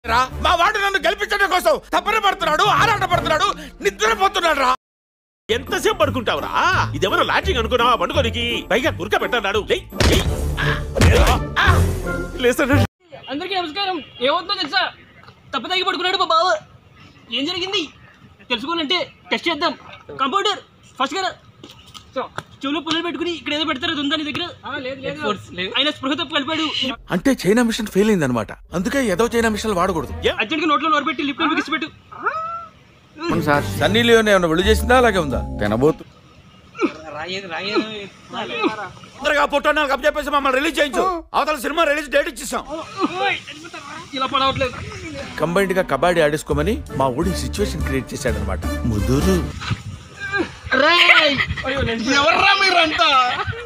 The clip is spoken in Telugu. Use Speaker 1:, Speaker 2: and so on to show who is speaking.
Speaker 1: రా మా వాడు నన్ను గెలిపించడం కోసం తప్పన పడుతున్నాడు ఆరాట పడుతున్నాడు నిద్రపోతున్నాడు రా
Speaker 2: ఎంతసేపు పడుకుంటావురా ఇదేమన్నా లాడ్జింగ్ అనుకున్నావా పండుకోనికి పైగా గురక పెట్టన్నాడు లేస్తాడు
Speaker 3: అందరికీ నమస్కారం ఏమవుతుందో తెలుసా తప్పదాగి పడుకున్నాడు మా బావ ఏం జరిగింది తెలుసుకోవాలంటే టెస్ట్ చేద్దాం కంప్యూటర్ ఫస్ట్ గారు సో చెవులో పుల్లలు పెట్టుకుని ఇక్కడ ఏదో పెడతారు అది ఉందా నీ దగ్గర లేదు లేదు ఆయన స్పృహ తప్పు కలిపాడు
Speaker 1: అంటే చైనా మిషన్ ఫెయిల్ అయింది అనమాట అందుకే ఏదో చైనా మిషన్ వాడకూడదు
Speaker 3: అర్జెంట్గా నోట్లో నోరు పెట్టి లిప్ బిగిసి పెట్టు
Speaker 1: సార్ సన్నీ లియోన్ ఏమైనా విడుదల చేసిందా అలాగే ఉందా తినబోతు తొందరగా పుట్టిన కప్ చెప్పేసి మమ్మల్ని రిలీజ్ చేయించు అవతల సినిమా రిలీజ్ డేట్ ఇచ్చేసాం
Speaker 3: ఇలా పడవట్లేదు
Speaker 1: కంబైన్డ్ గా కబడ్డీ ఆడేసుకోమని మా ఊడి సిచ్యువేషన్ క్రియేట్ చేశాడు అనమాట ముదురు
Speaker 3: ఎవర్రా మీరంతా